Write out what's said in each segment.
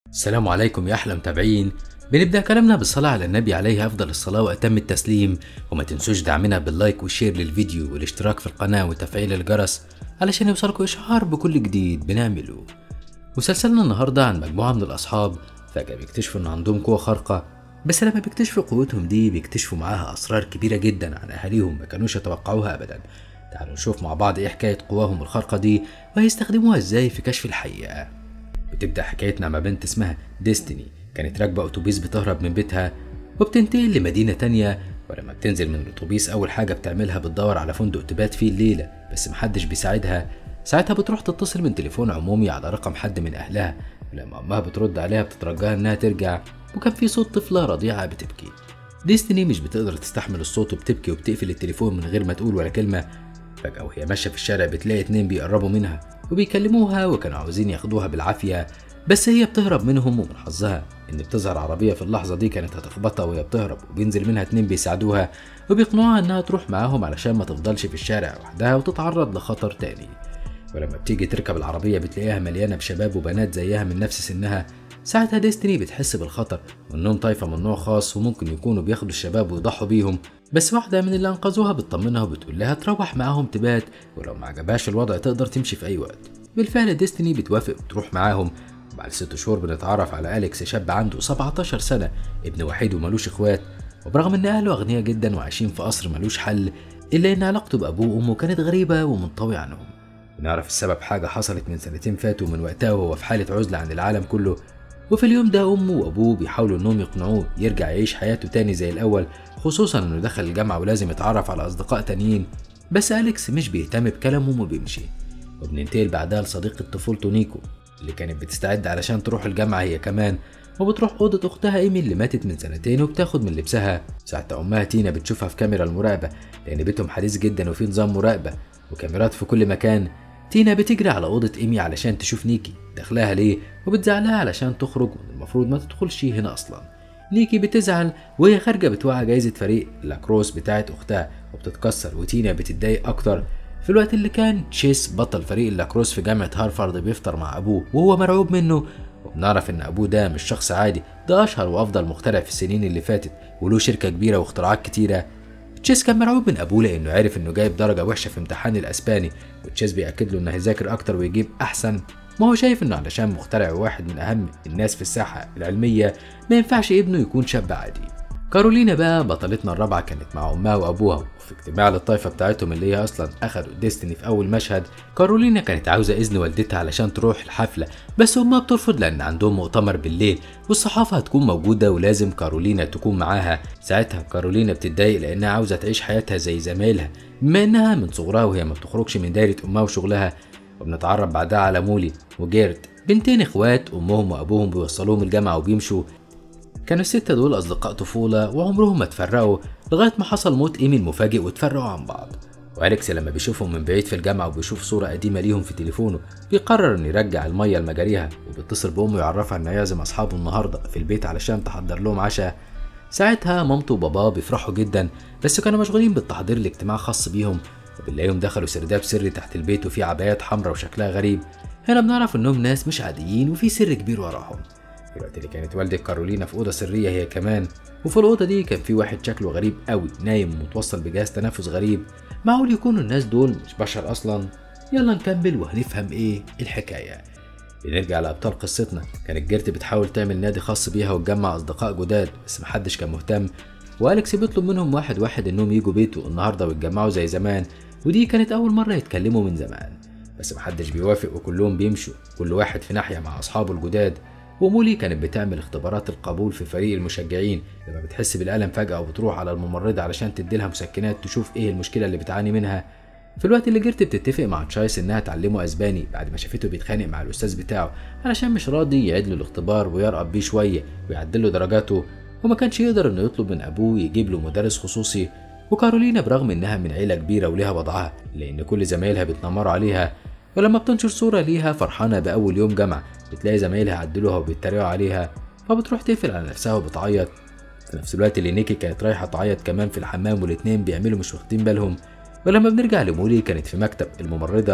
السلام عليكم يا أحلى متابعين بنبدأ كلامنا بالصلاة على النبي عليه أفضل الصلاة وأتم التسليم وما تنسوش دعمنا باللايك والشير للفيديو والاشتراك في القناة وتفعيل الجرس علشان يوصلكوا إشعار بكل جديد بنعمله مسلسلنا النهاردة عن مجموعة من الأصحاب فجأة بيكتشفوا إن عندهم قوة خارقة بس لما بيكتشفوا قوتهم دي بيكتشفوا معاها أسرار كبيرة جدا عن أهاليهم ما كانوش يتوقعوها أبدا تعالوا نشوف مع بعض إيه حكاية قواهم الخارقة دي وهيستخدموها إزاي في كشف الحقيقة بتبدأ حكايتنا مع بنت اسمها ديستني كانت راكبة أتوبيس بتهرب من بيتها وبتنتقل لمدينة تانية ولما بتنزل من الأتوبيس أول حاجة بتعملها بتدور على فندق تبات فيه الليلة بس محدش بيساعدها ساعتها بتروح تتصل من تليفون عمومي على رقم حد من أهلها ولما أمها بترد عليها بتترجاها إنها ترجع وكان في صوت طفلة رضيعة بتبكي ديستني مش بتقدر تستحمل الصوت وبتبكي وبتقفل التليفون من غير ما تقول ولا كلمة فجأة وهي ماشية في الشارع بتلاقي اتنين بيقربوا منها وبيكلموها وكانوا عاوزين ياخدوها بالعافية بس هي بتهرب منهم ومن حظها إن بتظهر عربية في اللحظة دي كانت هتخبطها وهي بتهرب وبينزل منها اتنين بيساعدوها وبيقنعوها إنها تروح معاهم علشان ما تفضلش في الشارع وحدها وتتعرض لخطر تاني ولما بتيجي تركب العربية بتلاقيها مليانة بشباب وبنات زيها من نفس سنها ساعتها ديستني بتحس بالخطر وإنهم طايفة من نوع خاص وممكن يكونوا بياخدوا الشباب ويضحوا بيهم بس واحدة من اللي أنقذوها بتطمنها وبتقول لها تروح معاهم تبات ولو ما عجبهاش الوضع تقدر تمشي في أي وقت بالفعل ديستني بتوافق وتروح معاهم وبعد ست شهور بنتعرف على أليكس شاب عنده 17 سنة ابن وحيد وملوش إخوات وبرغم إن أهله أغنياء جدا وعايشين في قصر ملوش حل إلا إن علاقته بأبوه وأمه كانت غريبة ومنطوية عنهم ونعرف السبب حاجة حصلت من سنتين فاتوا من وقتها وهو في حالة عزلة عن العالم كله وفي اليوم ده أمه وأبوه بيحاولوا إنهم يقنعوه يرجع يعيش حياته تاني زي الأول خصوصا إنه دخل الجامعة ولازم يتعرف على أصدقاء تانيين بس أليكس مش بيهتم بكلامهم وبيمشي وبننتقل بعدها لصديقة طفولته نيكو اللي كانت بتستعد علشان تروح الجامعة هي كمان وبتروح أوضة أختها إيمي اللي ماتت من سنتين وبتاخد من لبسها ساعتها أمها تينا بتشوفها في كاميرا المراقبة لأن بيتهم حديث جدا وفيه نظام مراقبة وكاميرات في كل مكان تينا بتجري على أوضة إيمي علشان تشوف نيكي داخلها ليه وبتزعلها علشان تخرج وإن المفروض ما تدخلش هنا أصلا نيكي بتزعل وهي خارجة بتوقع جايزة فريق لاكروس بتاعت أختها وبتتكسر وتينا بتتضايق أكتر في الوقت اللي كان تشيس بطل فريق اللاكروس في جامعة هارفارد بيفطر مع أبوه وهو مرعوب منه وبنعرف إن أبوه ده مش شخص عادي ده أشهر وأفضل مخترع في السنين اللي فاتت وله شركة كبيرة واختراعات كتيرة تشيس كان مرعوب من ابوه لانه عرف انه جايب درجه وحشه في امتحان الاسباني وتشيس بياكد له انه هيذاكر اكتر ويجيب احسن ما هو شايف انه علشان مخترع واحد من اهم الناس في الساحه العلميه ما ينفعش ابنه يكون شاب عادي كارولينا بقى بطلتنا الرابعه كانت مع امها وابوها وفي اجتماع للطائفه بتاعتهم اللي هي اصلا اخدوا ديستني في اول مشهد كارولينا كانت عاوزه اذن والدتها علشان تروح الحفله بس امها بترفض لان عندهم مؤتمر بالليل والصحافه هتكون موجوده ولازم كارولينا تكون معاها ساعتها كارولينا بتتضايق لانها عاوزه تعيش حياتها زي زمايلها بما انها من صغرها وهي ما بتخرجش من دايره امها وشغلها وبنتعرف بعدها على مولي وجيرت بنتين اخوات امهم وابوهم بيوصلوهم الجامعه وبيمشوا كانوا الستة دول أصدقاء طفولة وعمرهم ما اتفرقوا لغاية ما حصل موت إيمي المفاجئ واتفرقوا عن بعض وأليكس لما بيشوفهم من بعيد في الجامعة وبيشوف صورة قديمة ليهم في تليفونه بيقرر إنه يرجع المية لمجاريها وبيتصل بأمه يعرفها إنه يعزم أصحابه النهاردة في البيت علشان تحضر لهم عشاء ساعتها مامته وباباه بيفرحوا جدا بس كانوا مشغولين بالتحضير لاجتماع خاص بيهم وبنلاقيهم دخلوا سرداب سري تحت البيت وفيه عبايات حمراء وشكلها غريب هنا بنعرف إنهم ناس مش عاديين وفي سر كبير وراهم في الوقت اللي كانت والدة كارولينا في أوضة سرية هي كمان وفي الأوضة دي كان في واحد شكله غريب قوي نايم ومتوصل بجهاز تنفس غريب معقول يكونوا الناس دول مش بشر أصلا يلا نكمل وهنفهم إيه الحكاية بنرجع لأبطال قصتنا كانت جيرت بتحاول تعمل نادي خاص بيها وتجمع أصدقاء جداد بس محدش كان مهتم وأليكس بيطلب منهم واحد واحد إنهم يجوا بيته النهاردة ويتجمعوا زي زمان ودي كانت أول مرة يتكلموا من زمان بس محدش بيوافق وكلهم بيمشوا كل واحد في ناحية مع أصحابه الجداد ومولي كانت بتعمل اختبارات القبول في فريق المشجعين لما بتحس بالألم فجأة وبتروح على الممرضة علشان تديلها مسكنات تشوف ايه المشكلة اللي بتعاني منها في الوقت اللي جيرت بتتفق مع تشايس انها تعلمه اسباني بعد ما شافته بيتخانق مع الاستاذ بتاعه علشان مش راضي يعيد له الاختبار ويرقب بيه شويه ويعدل له درجاته وما كانش يقدر انه يطلب من ابوه يجيب له مدرس خصوصي وكارولينا برغم انها من عيله كبيره وليها وضعها لان كل زمايلها بيتنمروا عليها ولما بتنشر صورة ليها فرحانة بأول يوم جامعة بتلاقي زمايلها عدلوها وبيتريقوا عليها فبتروح تقفل على نفسها وبتعيط في نفس الوقت اللي نيكي كانت رايحة تعيط كمان في الحمام والاتنين بيعملوا مش واخدين بالهم ولما بنرجع لمولي كانت في مكتب الممرضة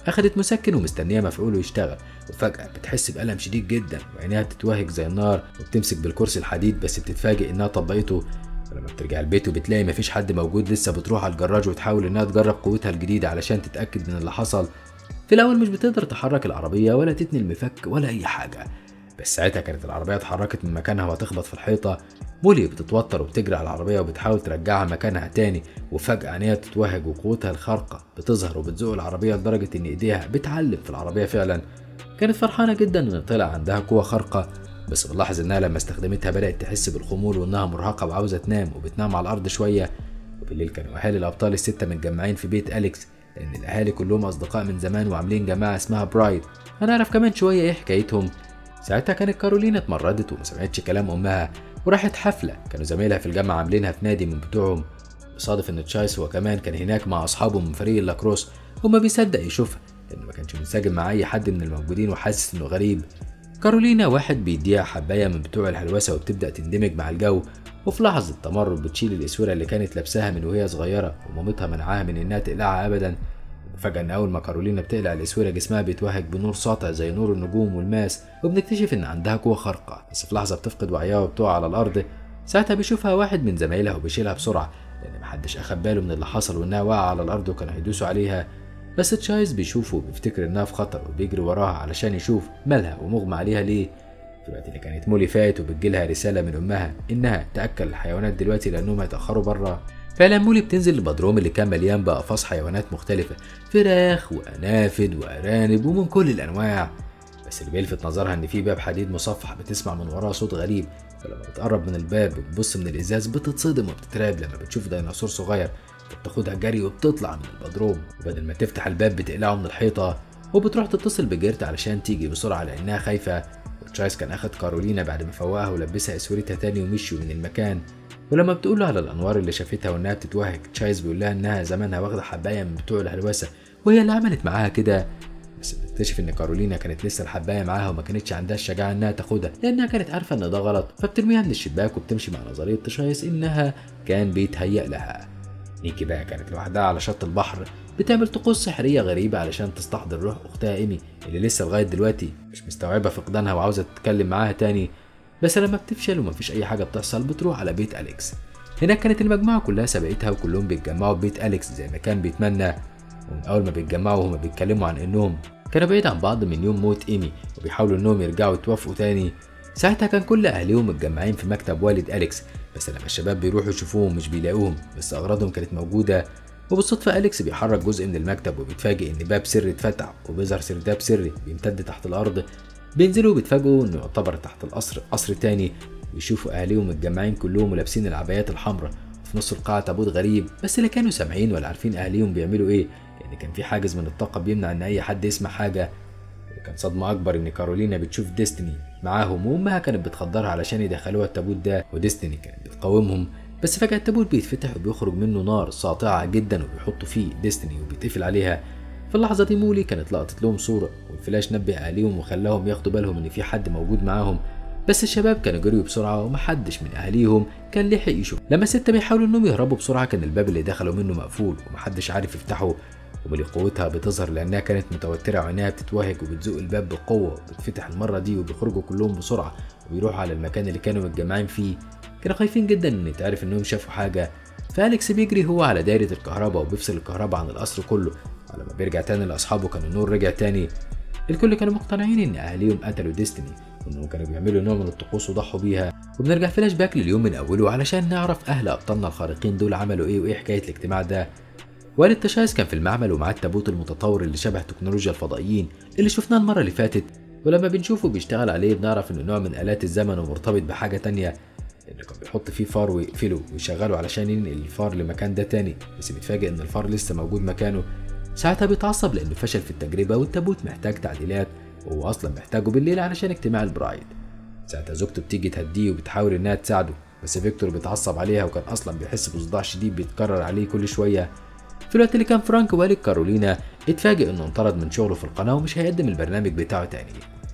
أخدت مسكن ومستنية مفعوله يشتغل وفجأة بتحس بألم شديد جدا وعينيها بتتوهج زي النار وبتمسك بالكرسي الحديد بس بتتفاجئ إنها طبقته ولما بترجع البيت وبتلاقي مفيش حد موجود لسه بتروح على الجراج وتحاول إنها تجرب قوتها الجديدة علشان تتأكد من اللي حصل في الأول مش بتقدر تحرك العربية ولا تتني المفك ولا أي حاجة بس ساعتها كانت العربية اتحركت من مكانها وهتخبط في الحيطة مولي بتتوتر وبتجري على العربية وبتحاول ترجعها مكانها تاني وفجأة عينيها بتتوهج وقوتها الخارقة بتظهر وبتزق العربية لدرجة إن إيديها بتعلم في العربية فعلا كانت فرحانة جدا إن طلع عندها قوة خارقة بس بنلاحظ إنها لما استخدمتها بدأت تحس بالخمول وإنها مرهقة وعاوزة تنام وبتنام على الأرض شوية وبالليل كانوا أهالي الأبطال الستة متجمعين في بيت أليكس لأن الأهالي كلهم أصدقاء من زمان وعاملين جماعة اسمها برايد هنعرف كمان شوية إيه حكايتهم ساعتها كانت كارولينا اتمردت وما سمعتش كلام امها وراحت حفله كانوا زمايلها في الجامعه عاملينها في نادي من بتوعهم بصادف ان تشايس هو كمان كان هناك مع اصحابه من فريق اللاكروس وما بيصدق يشوفها لانه ما كانش منسجم مع اي حد من الموجودين وحاسس انه غريب كارولينا واحد بيديها حبايه من بتوع الهلوسه وبتبدا تندمج مع الجو وفي لحظه تمرد بتشيل الاسوره اللي كانت لابساها من وهي صغيره ومامتها منعاها من انها تقلعها ابدا وفجأة إن أول ما كارولينا بتقلع الأسورة جسمها بيتوهج بنور ساطع زي نور النجوم والماس وبنكتشف إن عندها قوة خارقة بس في لحظة بتفقد وعيها وبتقع على الأرض ساعتها بيشوفها واحد من زمايلها وبيشيلها بسرعة لأن محدش أخد باله من اللي حصل وإنها واقعة على الأرض وكانوا هيدوسوا عليها بس تشايز بيشوفه وبيفتكر إنها في خطر وبيجري وراها علشان يشوف مالها ومغمى عليها ليه في الوقت اللي كانت مولي فات وبتجيلها رسالة من أمها إنها تأكل الحيوانات دلوقتي لأنهم هيتأخروا بره فعلا مولي بتنزل البدروم اللي كان مليان بأقفاص حيوانات مختلفة فراخ وأنافد وأرانب ومن كل الأنواع بس اللي بيلفت نظرها إن في باب حديد مصفح بتسمع من وراه صوت غريب فلما بتقرب من الباب وبتبص من الإزاز بتتصدم وبتترعب لما بتشوف ديناصور صغير فبتاخدها جري وبتطلع من البدروم وبدل ما تفتح الباب بتقلعه من الحيطة وبتروح تتصل بجيرت علشان تيجي بسرعة لأنها خايفة وتشايس كان أخد كارولينا بعد ما فوقها ولبسها أسورتها تاني ومشيوا من المكان ولما بتقول له على الانوار اللي شافتها وانها بتتوهج تشايز بيقول لها انها زمانها واخده حبايه من بتوع الهلوسه وهي اللي عملت معاها كده بس بتكتشف ان كارولينا كانت لسه الحبايه معاها وما كانتش عندها الشجاعه انها تاخدها لانها كانت عارفه ان ده غلط فبترميها من الشباك وبتمشي مع نظريه تشايز انها كان بيتهيأ لها نيكي بقى كانت لوحدها على شط البحر بتعمل طقوس سحريه غريبه علشان تستحضر روح اختها ايمي اللي لسه لغايه دلوقتي مش مستوعبه فقدانها وعاوزه تتكلم معاها تاني بس لما بتفشل ومفيش اي حاجه بتحصل بتروح على بيت اليكس هناك كانت المجموعه كلها سبقتها وكلهم بيتجمعوا في بيت اليكس زي ما كان بيتمنى ومن اول ما بيتجمعوا وهما بيتكلموا عن انهم كانوا بعيد عن بعض من يوم موت ايمي وبيحاولوا انهم يرجعوا يتوافقوا تاني ساعتها كان كل اهليهم متجمعين في مكتب والد اليكس بس لما الشباب بيروحوا يشوفوهم مش بيلاقوهم بس اغراضهم كانت موجوده وبالصدفة أليكس بيحرك جزء من المكتب وبيتفاجئ إن باب سري اتفتح وبيظهر سرداب سري بيمتد تحت الأرض بينزلوا وبيتفاجئوا إنه يعتبر تحت القصر قصر تاني ويشوفوا أهاليهم متجمعين كلهم ولابسين العبايات الحمراء في نص القاعة تابوت غريب بس لا كانوا سامعين ولا عارفين أهاليهم بيعملوا إيه لأن كان في حاجز من الطاقة بيمنع إن أي حد يسمع حاجة وكان صدمة أكبر إن كارولينا بتشوف ديستني معاهم وأمها كانت بتخدرها علشان يدخلوها التابوت ده وديستني كانت بتقاومهم بس فجأة التابوت بيتفتح وبيخرج منه نار ساطعة جدا وبيحطوا فيه ديستني وبيتقفل عليها في اللحظة دي مولي كانت لقطت لهم صورة والفلاش نبه أهاليهم وخلاهم ياخدوا بالهم إن في حد موجود معاهم بس الشباب كانوا جريوا بسرعة ومحدش من أهاليهم كان لحق يشوف لما الستة بيحاولوا إنهم يهربوا بسرعة كان الباب اللي دخلوا منه مقفول ومحدش عارف يفتحه وملي قوتها بتظهر لأنها كانت متوترة وعينيها بتتوهج وبتزق الباب بقوة بتفتح المرة دي وبيخرجوا كلهم بسرعة وبيروحوا على المكان اللي كانوا متجمعين فيه كانوا خايفين جدا إن تعرف إنهم شافوا حاجة فأليكس بيجري هو على دايرة الكهرباء وبيفصل الكهرباء عن القصر كله ولما بيرجع تاني لأصحابه كان النور رجع تاني الكل كانوا مقتنعين إن أهاليهم قتلوا ديستني وإنهم كانوا بيعملوا نوع من الطقوس وضحوا بيها وبنرجع فلاش باك لليوم من أوله علشان نعرف أهل أبطالنا الخارقين دول عملوا إيه وإيه حكاية الاجتماع ده والد تشايس كان في المعمل ومعاه التابوت المتطور اللي شبه تكنولوجيا الفضائيين اللي شفناه المرة اللي فاتت ولما بنشوفه بيشتغل عليه بنعرف انه نوع من آلات الزمن ومرتبط بحاجة تانية اللي كان بيحط فيه فار ويقفله ويشغله علشان ينقل الفار لمكان ده تاني بس بيتفاجئ ان الفار لسه موجود مكانه ساعتها بيتعصب لانه فشل في التجربة والتابوت محتاج تعديلات وهو اصلا محتاجه بالليل علشان اجتماع البرايد ساعتها زوجته بتيجي تهديه وبتحاول انها تساعده بس فيكتور بيتعصب عليها وكان اصلا بيحس بصداع شديد بيتكرر عليه كل شويه في الوقت اللي كان فرانك والد كارولينا اتفاجئ انه انطرد من شغله في القناه ومش هيقدم البرنامج بتاعه تاني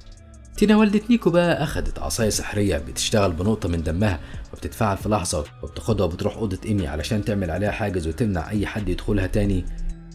تينا والدة نيكو بقى أخدت عصاية سحرية بتشتغل بنقطة من دمها وبتتفاعل في لحظة وبتاخدها وبتروح أوضة إيمي علشان تعمل عليها حاجز وتمنع أي حد يدخلها تاني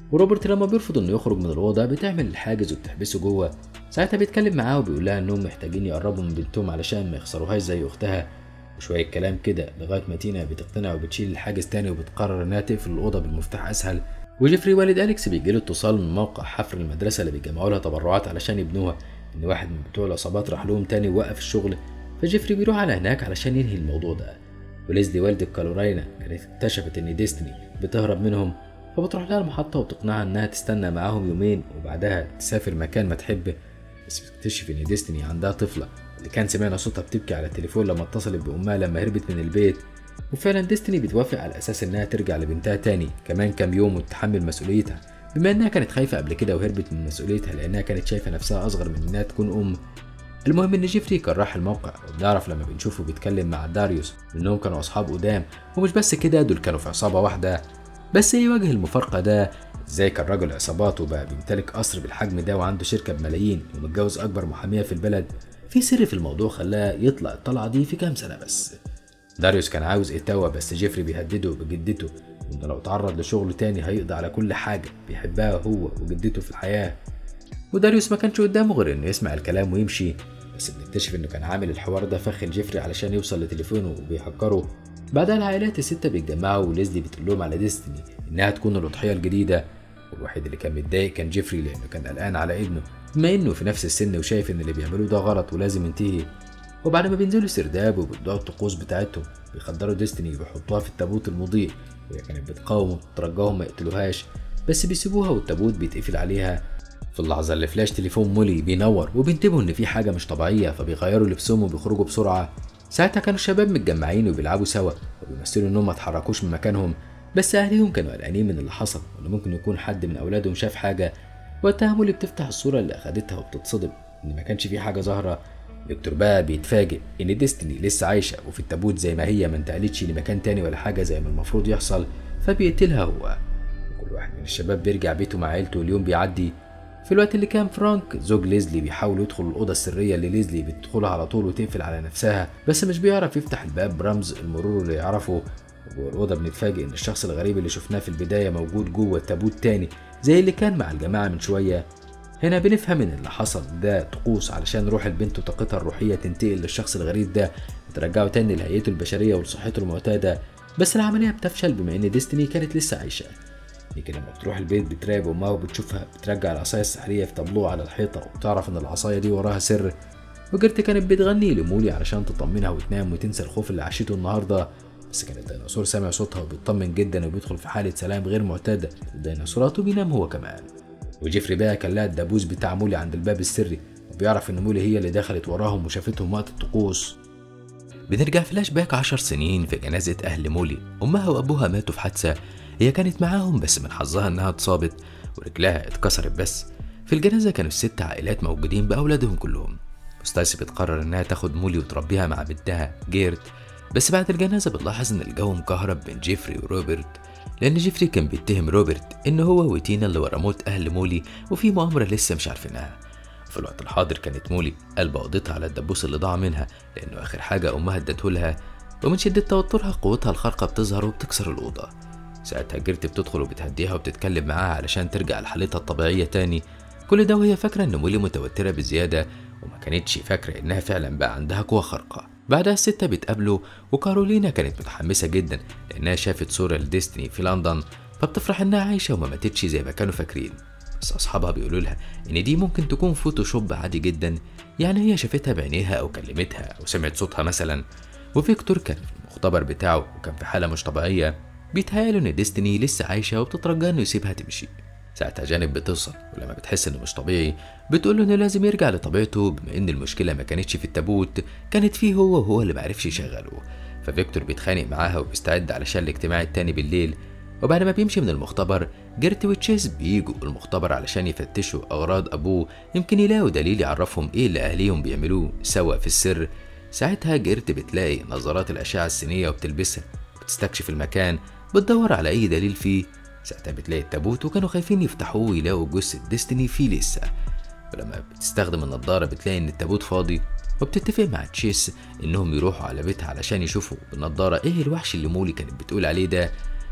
وروبرت لما بيرفض انه يخرج من الاوضه بتعمل الحاجز وبتحبسه جوه ساعتها بيتكلم معاه وبيقول لها انهم محتاجين يقربوا من بنتهم علشان ما يخسروهاش زي اختها وشويه كلام كده لغايه ما تينا بتقتنع وبتشيل الحاجز تاني وبتقرر انها تقفل الاوضه بالمفتاح اسهل وجيفري والد اليكس بيجيله اتصال من موقع حفر المدرسه اللي بيجمعوا لها تبرعات علشان يبنوها ان واحد من بتوع العصابات راح لهم تاني ووقف الشغل فجيفري بيروح على هناك علشان ينهي الموضوع ده وليزلي والدة كالوراينا كانت اكتشفت ان ديستني بتهرب منهم فبتروح لها المحطة وتقنعها انها تستنى معاهم يومين وبعدها تسافر مكان ما تحب بس بتكتشف ان ديستني عندها طفلة اللي كان سمعنا صوتها بتبكي على التليفون لما اتصلت بأمها لما هربت من البيت وفعلا ديستني بتوافق على اساس انها ترجع لبنتها تاني كمان كام يوم وتتحمل مسؤوليتها بما انها كانت خايفة قبل كده وهربت من مسؤوليتها لانها كانت شايفة نفسها اصغر من انها تكون ام المهم ان جيفري كان راح الموقع وبنعرف لما بنشوفه بيتكلم مع داريوس انهم كانوا اصحاب قدام ومش بس كده دول كانوا في عصابه واحده بس ايه وجه المفارقه ده ازاي كان راجل عصابات وبقى بيمتلك قصر بالحجم ده وعنده شركه بملايين ومتجوز اكبر محاميه في البلد في سر في الموضوع خلاه يطلع الطلعه دي في كام سنه بس داريوس كان عاوز ايتاوا بس جيفري بيهدده بجدته انه لو تعرض لشغل تاني هيقضي على كل حاجه بيحبها هو وجدته في الحياه وداريوس ما كانش قدامه غير انه يسمع الكلام ويمشي بس بنكتشف انه كان عامل الحوار ده فخ جيفري علشان يوصل لتليفونه وبيهكره بعدها العائلات الستة بيتجمعوا وليزلي بتقول لهم على ديستني انها تكون الاضحية الجديدة والوحيد اللي كان متضايق كان جيفري لانه كان قلقان على ابنه بما انه في نفس السن وشايف ان اللي بيعملوه ده غلط ولازم ينتهي وبعد ما بينزلوا سرداب وبيبدأوا الطقوس بتاعتهم بيخدروا ديستني وبيحطوها في التابوت المضيء وهي كانت بتقاوم وترجاهم ما يقتلوهاش بس بيسيبوها والتابوت بيتقفل عليها في اللحظة اللي فلاش تليفون مولي بينور وبينتبهوا إن في حاجة مش طبيعية فبيغيروا لبسهم وبيخرجوا بسرعة ساعتها كانوا الشباب متجمعين وبيلعبوا سوا وبيمثلوا إنهم ما اتحركوش من مكانهم بس أهليهم كانوا قلقانين من اللي حصل وإن ممكن يكون حد من أولادهم شاف حاجة وقتها مولي بتفتح الصورة اللي أخدتها وبتتصدم إن ما كانش في حاجة ظاهرة فيكتور بقى بيتفاجئ إن ديستني لسه عايشة وفي التابوت زي ما هي ما انتقلتش لمكان تاني ولا حاجة زي ما المفروض يحصل فبيقتلها هو وكل واحد من الشباب بيرجع بيته مع عيلته واليوم بيعدي في الوقت اللي كان فرانك زوج ليزلي بيحاول يدخل الأوضة السرية اللي ليزلي بتدخلها على طول وتقفل على نفسها بس مش بيعرف يفتح الباب برمز المرور اللي يعرفه وجوه الأوضة بنتفاجئ إن الشخص الغريب اللي شفناه في البداية موجود جوه التابوت تاني زي اللي كان مع الجماعة من شوية هنا بنفهم إن اللي حصل ده طقوس علشان روح البنت وطاقتها الروحية تنتقل للشخص الغريب ده وترجعه تاني لهيئته البشرية ولصحته المعتادة بس العملية بتفشل بما إن ديستني كانت لسه عايشة لكن لما بتروح البيت بتراقب امها وبتشوفها بترجع العصاية السحرية في طابلوه على الحيطة وبتعرف ان العصاية دي وراها سر وجرت كانت بتغني لمولي علشان تطمنها وتنام وتنسى الخوف اللي عاشته النهارده بس كان الديناصور سامع صوتها وبيطمن جدا وبيدخل في حالة سلام غير معتادة الديناصورات وبينام هو كمان وجيفري بقى كان لها الدبوس بتاع مولي عند الباب السري وبيعرف ان مولي هي اللي دخلت وراهم وشافتهم وقت الطقوس بنرجع فلاش باك عشر سنين في جنازة أهل مولي أمها وأبوها ماتوا في حادثة هي كانت معاهم بس من حظها إنها اتصابت ورجلها اتكسرت بس في الجنازة كانوا الست عائلات موجودين بأولادهم كلهم مستاسي بتقرر إنها تاخد مولي وتربيها مع بنتها جيرت بس بعد الجنازة بتلاحظ إن الجو مكهرب بين جيفري وروبرت لأن جيفري كان بيتهم روبرت إن هو وتينا اللي ورا موت أهل مولي وفي مؤامرة لسه مش عارفينها في الوقت الحاضر كانت مولي قلب قضيتها على الدبوس اللي ضاع منها لأنه آخر حاجة أمها ادته لها ومن شدة توترها قوتها الخارقة بتظهر وبتكسر الأوضة ساعتها جيرت بتدخل وبتهديها وبتتكلم معاها علشان ترجع لحالتها الطبيعية تاني كل ده وهي فاكرة إن مولي متوترة بزيادة وما كانتش فاكرة إنها فعلا بقى عندها قوة خارقة بعدها الستة بيتقابلوا وكارولينا كانت متحمسة جدا لأنها شافت صورة لديستني في لندن فبتفرح إنها عايشة وما ماتتش زي ما كانوا فاكرين بس أصحابها بيقولوا لها إن دي ممكن تكون فوتوشوب عادي جدا يعني هي شافتها بعينيها أو كلمتها أو سمعت صوتها مثلا وفيكتور كان في المختبر بتاعه وكان في حالة مش طبيعية بيتهيأله إن ديستني لسه عايشة وبتترجى إنه يسيبها تمشي ساعتها جانب بتصل ولما بتحس إنه مش طبيعي بتقول له إنه لازم يرجع لطبيعته بما إن المشكلة ما كانتش في التابوت كانت فيه هو وهو اللي معرفش يشغله ففيكتور بيتخانق معاها وبيستعد علشان الاجتماع التاني بالليل وبعد ما بيمشي من المختبر جيرت وتشيز بيجوا المختبر علشان يفتشوا أغراض أبوه يمكن يلاقوا دليل يعرفهم إيه اللي أهليهم بيعملوه سوا في السر ساعتها جيرت بتلاقي نظارات الأشعة السينية وبتلبسها بتستكشف المكان بتدور على أي دليل فيه ساعتها بتلاقي التابوت وكانوا خايفين يفتحوه ويلاقوا جثة ديستني فيه لسه ولما بتستخدم النضارة بتلاقي إن التابوت فاضي وبتتفق مع تشيس إنهم يروحوا على بيتها علشان يشوفوا بالنضارة إيه الوحش اللي مولي كانت بتقول عليه ده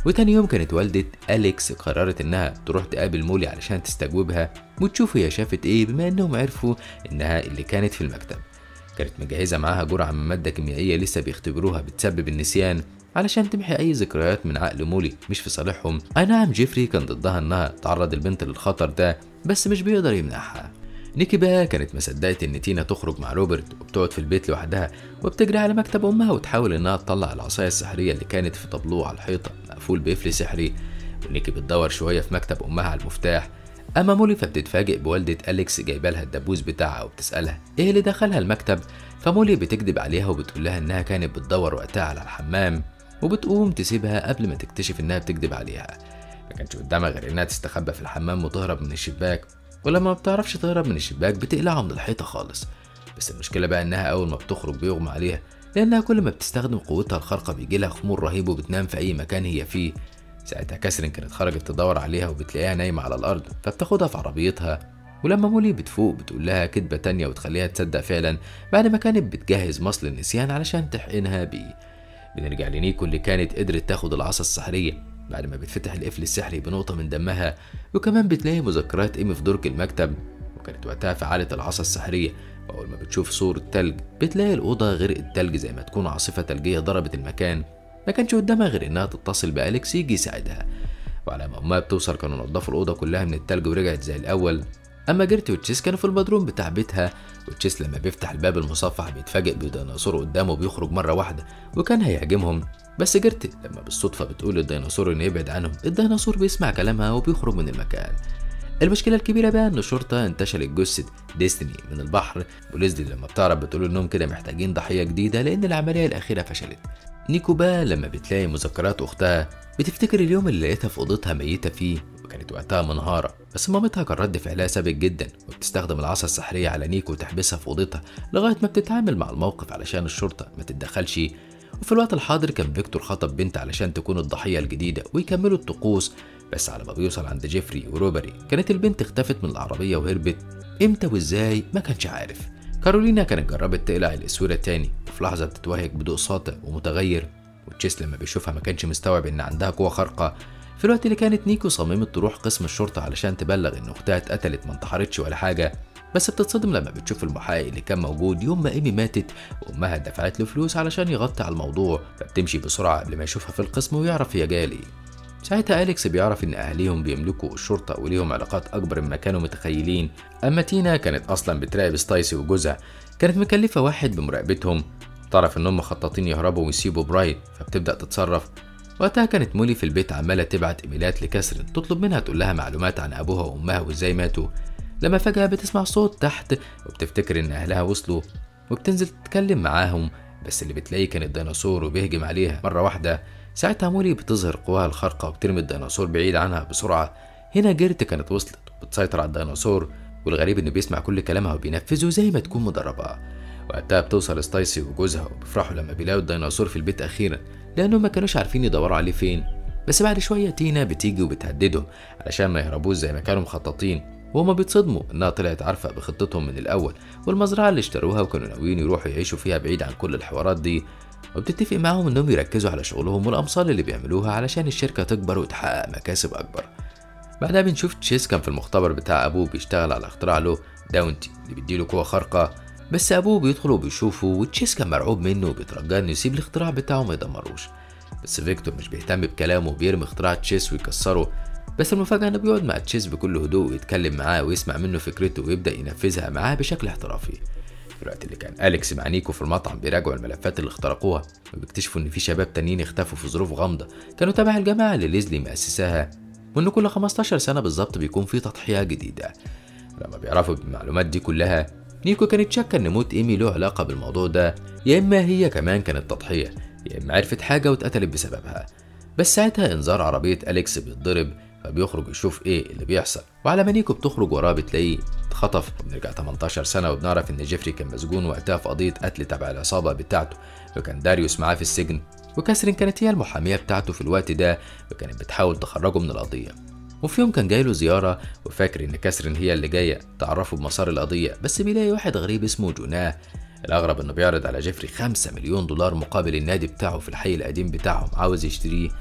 وتاني يوم كانت والدة أليكس قررت إنها تروح تقابل مولي علشان تستجوبها وتشوف هي شافت إيه بما إنهم عرفوا إنها اللي كانت في المكتب كانت مجهزة معاها جرعة من مادة كيميائية لسه بيختبروها بتسبب النسيان علشان تمحي أي ذكريات من عقل مولي مش في صالحهم أي نعم جيفري كان ضدها إنها تعرض البنت للخطر ده بس مش بيقدر يمنعها نيكي بقى كانت مصدقت ان تينا تخرج مع روبرت وبتقعد في البيت لوحدها وبتجري على مكتب امها وتحاول انها تطلع العصايه السحريه اللي كانت في طابلوه على الحيطه مقفول بقفل سحري ونيكي بتدور شويه في مكتب امها على المفتاح اما مولي فبتتفاجئ بوالده اليكس جايبه لها الدبوس بتاعها وبتسالها ايه اللي دخلها المكتب فمولي بتكذب عليها وبتقول لها انها كانت بتدور وقتها على الحمام وبتقوم تسيبها قبل ما تكتشف انها بتكذب عليها ما كانش قدامها غير انها تستخبى في الحمام وتهرب من الشباك ولما ما بتعرفش تهرب من الشباك بتقلعه من الحيطة خالص بس المشكلة بقى إنها أول ما بتخرج بيغمى عليها لأنها كل ما بتستخدم قوتها الخارقة بيجيلها خمول رهيب وبتنام في أي مكان هي فيه ساعتها كاسرين كانت خرجت تدور عليها وبتلاقيها نايمة على الأرض فبتاخدها في عربيتها ولما مولي بتفوق بتقول لها كدبة تانية وتخليها تصدق فعلا بعد ما كانت بتجهز مصل النسيان علشان تحقنها بيه بنرجع لنيكو اللي كانت قدرت تاخد العصا السحرية بعد ما بتفتح القفل السحري بنقطة من دمها وكمان بتلاقي مذكرات إيمي في درج المكتب وكانت وقتها فعالة العصا السحرية وأول ما بتشوف صورة تلج بتلاقي الأوضة غرقت تلج زي ما تكون عاصفة تلجية ضربت المكان ما كانش قدامها غير إنها تتصل بأليكس يجي يساعدها وعلى ما أمها بتوصل كانوا نضفوا الأوضة كلها من التلج ورجعت زي الأول أما جيرتي وتشيس كانوا في البدروم بتاع بيتها وتشيس لما بيفتح الباب المصفح بيتفاجئ بديناصور قدامه بيخرج مرة واحدة وكان هيهاجمهم بس جيرتي لما بالصدفة بتقول للديناصور إنه يبعد عنهم الديناصور بيسمع كلامها وبيخرج من المكان المشكلة الكبيرة بقى إن الشرطة انتشلت جثة ديستني من البحر وليزلي لما بتعرف بتقول إنهم كده محتاجين ضحية جديدة لأن العملية الأخيرة فشلت نيكو بقى لما بتلاقي مذكرات أختها بتفتكر اليوم اللي لقيتها في أوضتها ميتة فيه وكانت وقتها منهارة بس مامتها كان رد فعلها سابق جدا وبتستخدم العصا السحرية على نيكو وتحبسها في أوضتها لغاية ما بتتعامل مع الموقف علشان الشرطة ما تتدخلش وفي الوقت الحاضر كان فيكتور خطب بنت علشان تكون الضحية الجديدة ويكملوا الطقوس بس على ما بيوصل عند جيفري وروبري كانت البنت اختفت من العربية وهربت امتى وازاي ما كانش عارف كارولينا كانت جربت تقلع الاسورة تاني وفي لحظة بتتوهج بضوء ساطع ومتغير وتشيس لما بيشوفها ما كانش مستوعب ان عندها قوة خارقة في الوقت اللي كانت نيكو صممت تروح قسم الشرطة علشان تبلغ ان اختها اتقتلت ما انتحرتش ولا حاجة بس بتصدم لما بتشوف المحقق اللي كان موجود يوم ما ايمي ماتت وامها دفعت له فلوس علشان يغطي على الموضوع فبتمشي بسرعه قبل ما يشوفها في القسم ويعرف هي جايه ليه ساعتها أليكس بيعرف إن أهليهم بيملكوا الشرطة وليهم علاقات أكبر مما كانوا متخيلين أما تينا كانت أصلا بتراقب ستايسي وجوزها كانت مكلفة واحد بمراقبتهم تعرف إنهم مخططين يهربوا ويسيبوا برايت فبتبدأ تتصرف وقتها كانت مولي في البيت عمالة تبعت إيميلات لكاسرين تطلب منها تقول لها معلومات عن أبوها وأمها وإزاي ماتوا لما فجأة بتسمع صوت تحت وبتفتكر إن أهلها وصلوا وبتنزل تتكلم معاهم بس اللي بتلاقيه كان الديناصور وبيهجم عليها مرة واحدة ساعتها مولي بتظهر قواها الخارقة وبترمي الديناصور بعيد عنها بسرعة هنا جيرت كانت وصلت وبتسيطر على الديناصور والغريب إنه بيسمع كل كلامها وبينفذه زي ما تكون مدربة وقتها بتوصل ستايسي وجوزها وبيفرحوا لما بيلاقوا الديناصور في البيت أخيرا لأنهم ما كانوش عارفين يدوروا عليه فين بس بعد شوية تينا بتيجي وبتهددهم علشان ما يهربوش زي ما كانوا مخططين وهما بيتصدموا انها طلعت عارفه بخطتهم من الاول والمزرعه اللي اشتروها وكانوا ناويين يروحوا يعيشوا فيها بعيد عن كل الحوارات دي وبتتفق معاهم انهم يركزوا على شغلهم والامصال اللي بيعملوها علشان الشركه تكبر وتحقق مكاسب اكبر بعدها بنشوف تشيس كان في المختبر بتاع ابوه بيشتغل على اختراع له داونتي اللي بيديله قوه خارقه بس ابوه بيدخل وبيشوفه وتشيس كان مرعوب منه وبيترجاه انه يسيب الاختراع بتاعه ما يدمروش بس فيكتور مش بيهتم بكلامه وبيرمي اختراع تشيس ويكسره بس المفاجأة إنه بيقعد مع تشيز بكل هدوء ويتكلم معاه ويسمع منه فكرته ويبدأ ينفذها معاه بشكل احترافي. في الوقت اللي كان أليكس مع نيكو في المطعم بيراجعوا الملفات اللي اخترقوها وبيكتشفوا إن في شباب تانيين اختفوا في ظروف غامضة كانوا تبع الجماعة اللي ليزلي مؤسساها وإن كل 15 سنة بالظبط بيكون في تضحية جديدة. لما بيعرفوا بالمعلومات دي كلها نيكو كانت شاكة إن موت إيمي له علاقة بالموضوع ده يا إما هي كمان كانت تضحية يا إما عرفت حاجة واتقتلت بسببها. بس ساعتها إنذار عربية أليكس بيتضرب فبيخرج يشوف ايه اللي بيحصل وعلى ما نيكو بتخرج وراه بتلاقيه اتخطف وبنرجع 18 سنه وبنعرف ان جيفري كان مسجون وقتها في قضيه قتل تبع العصابه بتاعته وكان داريوس معاه في السجن وكاسرين كانت هي المحاميه بتاعته في الوقت ده وكانت بتحاول تخرجه من القضيه وفي يوم كان جايله زياره وفاكر ان كاسرين هي اللي جايه تعرفه بمسار القضيه بس بيلاقي واحد غريب اسمه جوناه الاغرب انه بيعرض على جيفري 5 مليون دولار مقابل النادي بتاعه في الحي القديم بتاعهم عاوز يشتريه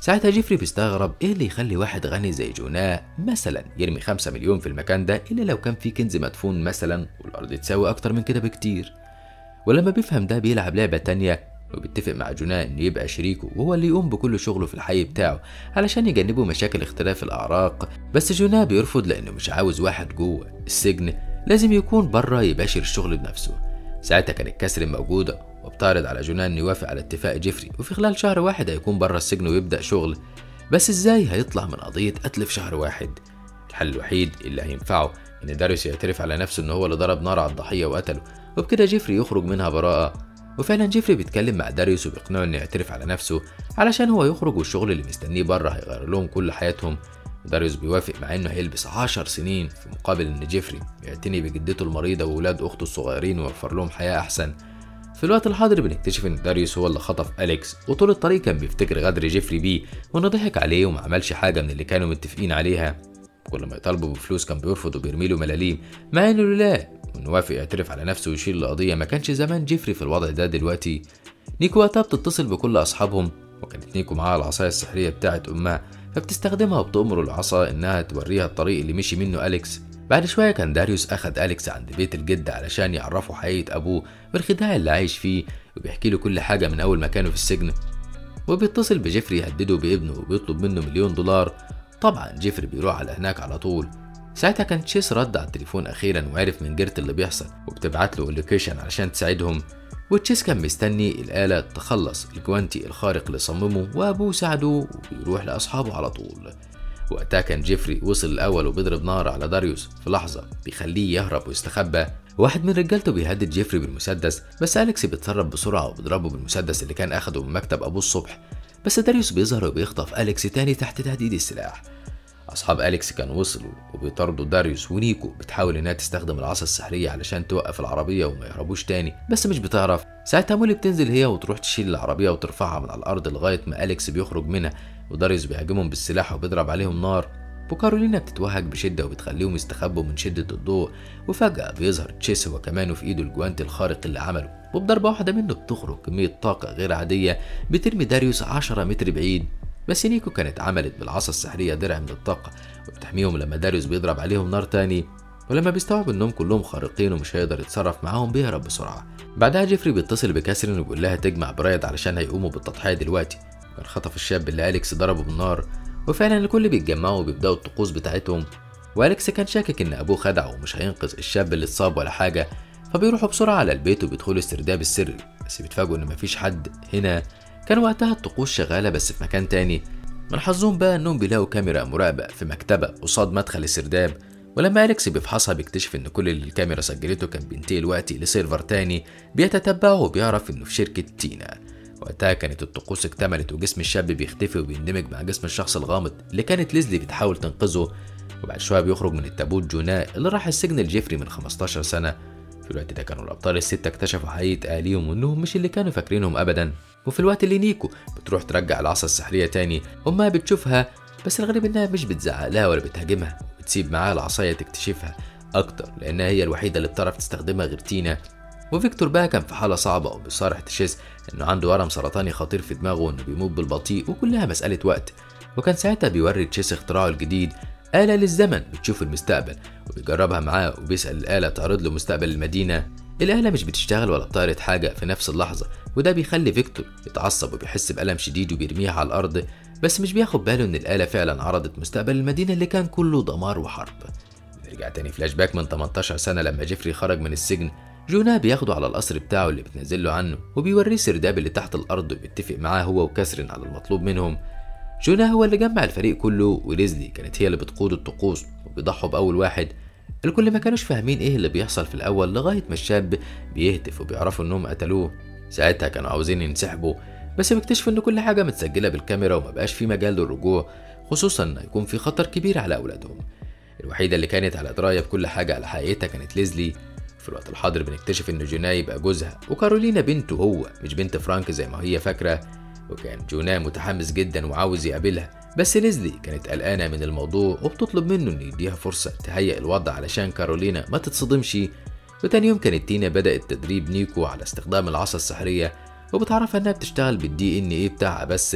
ساعتها جيفري بيستغرب ايه اللي يخلي واحد غني زي جوناه مثلا يرمي خمسة مليون في المكان ده الا لو كان في كنز مدفون مثلا والارض تساوي اكتر من كده بكتير ولما بيفهم ده بيلعب لعبة تانية وبيتفق مع جوناه انه يبقى شريكه وهو اللي يقوم بكل شغله في الحي بتاعه علشان يجنبوا مشاكل اختلاف الاعراق بس جوناه بيرفض لانه مش عاوز واحد جوه السجن لازم يكون بره يباشر الشغل بنفسه ساعتها كانت كاسرين موجودة وبتعرض على جونان انه يوافق على اتفاق جيفري وفي خلال شهر واحد هيكون بره السجن ويبدأ شغل بس ازاي هيطلع من قضية قتل في شهر واحد الحل الوحيد اللي هينفعه ان داريوس يعترف على نفسه ان هو اللي ضرب نار على الضحية وقتله وبكده جيفري يخرج منها براءة وفعلا جيفري بيتكلم مع داريوس وبيقنعه انه يعترف على نفسه علشان هو يخرج والشغل اللي مستنيه بره هيغير لهم كل حياتهم داريوس بيوافق مع انه هيلبس عشر سنين في مقابل ان جيفري يعتني بجدته المريضة وولاد اخته الصغيرين ويوفر لهم حياة احسن في الوقت الحاضر بنكتشف ان داريوس هو اللي خطف اليكس وطول الطريق كان بيفتكر غدر جيفري بيه وانه ضحك عليه وما عملش حاجة من اللي كانوا متفقين عليها كل ما يطالبه بفلوس كان بيرفض وبيرمي له ملاليم مع انه لا وانه وافق يعترف على نفسه ويشيل القضية ما كانش زمان جيفري في الوضع ده دلوقتي نيكو وقتها بتتصل بكل اصحابهم وكانت نيكو معاها العصاية السحرية بتاعت امها فبتستخدمها وبتأمر العصا إنها توريها الطريق اللي مشي منه أليكس بعد شوية كان داريوس أخد أليكس عند بيت الجد علشان يعرفه حقيقة أبوه والخداع اللي عايش فيه وبيحكي له كل حاجة من أول ما كانوا في السجن وبيتصل بجيفري يهدده بابنه وبيطلب منه مليون دولار طبعا جيفري بيروح على هناك على طول ساعتها كان تشيس رد على التليفون أخيرا وعرف من جيرت اللي بيحصل وبتبعت له اللوكيشن علشان تساعدهم وتشيس كان مستني الآلة تخلص الجوانتي الخارق اللي صممه وأبوه ساعده وبيروح لأصحابه على طول وقتها كان جيفري وصل الأول وبيضرب نار على داريوس في لحظة بيخليه يهرب ويستخبى واحد من رجالته بيهدد جيفري بالمسدس بس أليكس بيتصرف بسرعة وبيضربه بالمسدس اللي كان أخده من مكتب أبوه الصبح بس داريوس بيظهر وبيخطف أليكس تاني تحت تهديد السلاح أصحاب أليكس كانوا وصلوا وبيطاردوا داريوس ونيكو بتحاول إنها تستخدم العصا السحرية علشان توقف العربية وما يهربوش تاني بس مش بتعرف ساعتها مولي بتنزل هي وتروح تشيل العربية وترفعها من على الأرض لغاية ما أليكس بيخرج منها وداريوس بيهاجمهم بالسلاح وبيضرب عليهم نار وكارولينا بتتوهج بشدة وبتخليهم يستخبوا من شدة الضوء وفجأة بيظهر تشيس هو كمان وفي إيده الجوانت الخارق اللي عمله وبضربة واحدة منه بتخرج كمية طاقة غير عادية بترمي داريوس 10 متر بعيد بس نيكو كانت عملت بالعصا السحرية درع من الطاقة وبتحميهم لما داريوس بيضرب عليهم نار تاني ولما بيستوعب انهم كلهم خارقين ومش هيقدر يتصرف معاهم بيهرب بسرعة بعدها جيفري بيتصل بكاسرين وبيقول لها تجمع برايد علشان هيقوموا بالتضحية دلوقتي كان خطف الشاب اللي أليكس ضربه بالنار وفعلا الكل بيتجمعوا وبيبدأوا الطقوس بتاعتهم وأليكس كان شاكك إن أبوه خدعه ومش هينقذ الشاب اللي اتصاب ولا حاجة فبيروحوا بسرعة على البيت وبيدخلوا السرداب السري بس بيتفاجئوا إن مفيش حد هنا كان وقتها الطقوس شغالة بس في مكان تاني من حظهم بقى انهم بيلاقوا كاميرا مراقبة في مكتبة قصاد مدخل السرداب ولما أليكس بيفحصها بيكتشف إن كل اللي الكاميرا سجلته كان بينتهي وقتي لسيرفر تاني بيتتبعه وبيعرف إنه في شركة تينا وقتها كانت الطقوس اكتملت وجسم الشاب بيختفي وبيندمج مع جسم الشخص الغامض اللي كانت ليزلي بتحاول تنقذه وبعد شوية بيخرج من التابوت جوناه اللي راح السجن لجيفري من 15 سنة في الوقت ده كانوا الأبطال الستة اكتشفوا حقيقة أهاليهم وإنهم مش اللي كانوا فاكرينهم أبدا وفي الوقت اللي نيكو بتروح ترجع العصا السحرية تاني أمها بتشوفها بس الغريب إنها مش بتزعق لها ولا بتهاجمها بتسيب معاها العصاية تكتشفها أكتر لأنها هي الوحيدة اللي بتعرف تستخدمها غير تينا وفيكتور بقى كان في حالة صعبة وبيصارح تشيس إنه عنده ورم سرطاني خطير في دماغه وإنه بيموت بالبطيء وكلها مسألة وقت وكان ساعتها بيوري تشيس اختراعه الجديد آلة للزمن بتشوف المستقبل وبيجربها معاه وبيسأل الآلة تعرض له مستقبل المدينة الآلة مش بتشتغل ولا بتعرض حاجة في نفس اللحظة وده بيخلي فيكتور يتعصب وبيحس بألم شديد وبيرميها على الأرض بس مش بياخد باله إن الآلة فعلا عرضت مستقبل المدينة اللي كان كله دمار وحرب نرجع تاني فلاش باك من 18 سنة لما جيفري خرج من السجن جونا بياخده على القصر بتاعه اللي بتنزل له عنه وبيوريه سرداب اللي تحت الأرض وبيتفق معاه هو وكاسرين على المطلوب منهم جونا هو اللي جمع الفريق كله وليزلي كانت هي اللي بتقود الطقوس وبيضحوا بأول واحد الكل ما كانوش فاهمين ايه اللي بيحصل في الأول لغاية ما الشاب بيهتف وبيعرفوا انهم قتلوه ساعتها كانوا عاوزين ينسحبوا بس بيكتشفوا ان كل حاجة متسجلة بالكاميرا وما بقاش في مجال للرجوع خصوصا ان يكون في خطر كبير على أولادهم الوحيدة اللي كانت على دراية بكل حاجة على حقيقتها كانت ليزلي في الوقت الحاضر بنكتشف ان جونا يبقى جوزها وكارولينا بنته هو مش بنت فرانك زي ما هي فاكرة وكان جونا متحمس جدا وعاوز يقابلها بس ليزلي كانت قلقانة من الموضوع وبتطلب منه انه يديها فرصة تهيئ الوضع علشان كارولينا ما تتصدمش وتاني يوم كانت تينا بدأت تدريب نيكو على استخدام العصا السحرية وبتعرفها انها بتشتغل بالدي ان ايه بتاعها بس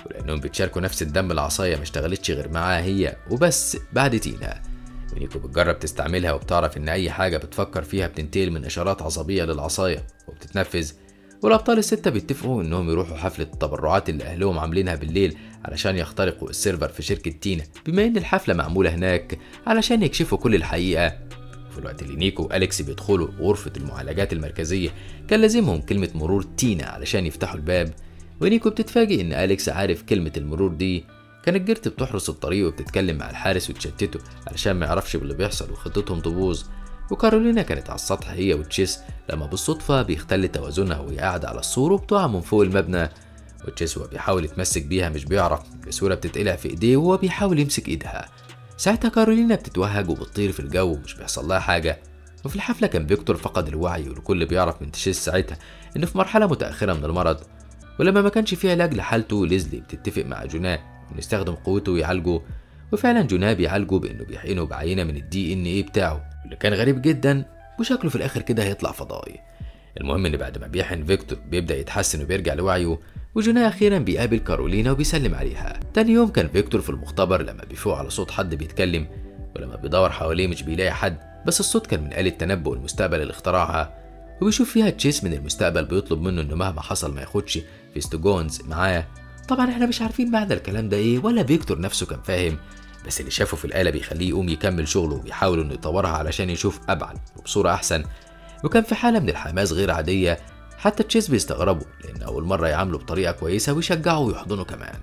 ولأنهم بيتشاركوا نفس الدم العصاية ما اشتغلتش غير معاها هي وبس بعد تينا ونيكو بتجرب تستعملها وبتعرف إن أي حاجة بتفكر فيها بتنتقل من إشارات عصبية للعصاية وبتتنفذ والأبطال الستة بيتفقوا إنهم يروحوا حفلة التبرعات اللي أهلهم عاملينها بالليل علشان يخترقوا السيرفر في شركة تينا بما إن الحفلة معمولة هناك علشان يكشفوا كل الحقيقة في الوقت اللي نيكو وأليكس بيدخلوا غرفة المعالجات المركزية كان لازمهم كلمة مرور تينا علشان يفتحوا الباب ونيكو بتتفاجئ إن أليكس عارف كلمة المرور دي كانت جيرت بتحرس الطريق وبتتكلم مع الحارس وتشتته علشان ما يعرفش باللي بيحصل وخطتهم تبوظ وكارولينا كانت على السطح هي وتشيس لما بالصدفة بيختل توازنها وهي قاعدة على السور وبتقع من فوق المبنى وتشيس وهو بيحاول يتمسك بيها مش بيعرف بسهولة بتتقلع في ايديه وهو بيحاول يمسك ايدها ساعتها كارولينا بتتوهج وبتطير في الجو ومش بيحصل لها حاجة وفي الحفلة كان فيكتور فقد الوعي والكل بيعرف من تشيس ساعتها إنه في مرحلة متأخرة من المرض ولما ما كانش فيه علاج لحالته ليزلي بتتفق مع جوناه إنه يستخدم قوته ويعالجه وفعلا جوناه بيعالجه بإنه بيحقنه بعينة من الدي إن إيه بتاعه واللي كان غريب جدا وشكله في الآخر كده هيطلع فضائي المهم إن بعد ما بيحقن فيكتور بيبدأ يتحسن وبيرجع لوعيه وجوناه أخيرا بيقابل كارولينا وبيسلم عليها تاني يوم كان فيكتور في المختبر لما بيفوق على صوت حد بيتكلم ولما بيدور حواليه مش بيلاقي حد بس الصوت كان من آلة تنبؤ المستقبل اللي اخترعها وبيشوف فيها تشيس من المستقبل بيطلب منه انه مهما حصل ما ياخدش فيستوجونز معاه طبعا احنا مش عارفين معنى الكلام ده ايه ولا فيكتور نفسه كان فاهم بس اللي شافه في الآلة بيخليه يقوم يكمل شغله وبيحاول انه يطورها علشان يشوف أبعد وبصورة أحسن وكان في حالة من الحماس غير عادية حتى تشيس بيستغربوا لأن أول مرة يعامله بطريقة كويسة ويشجعه ويحضنه كمان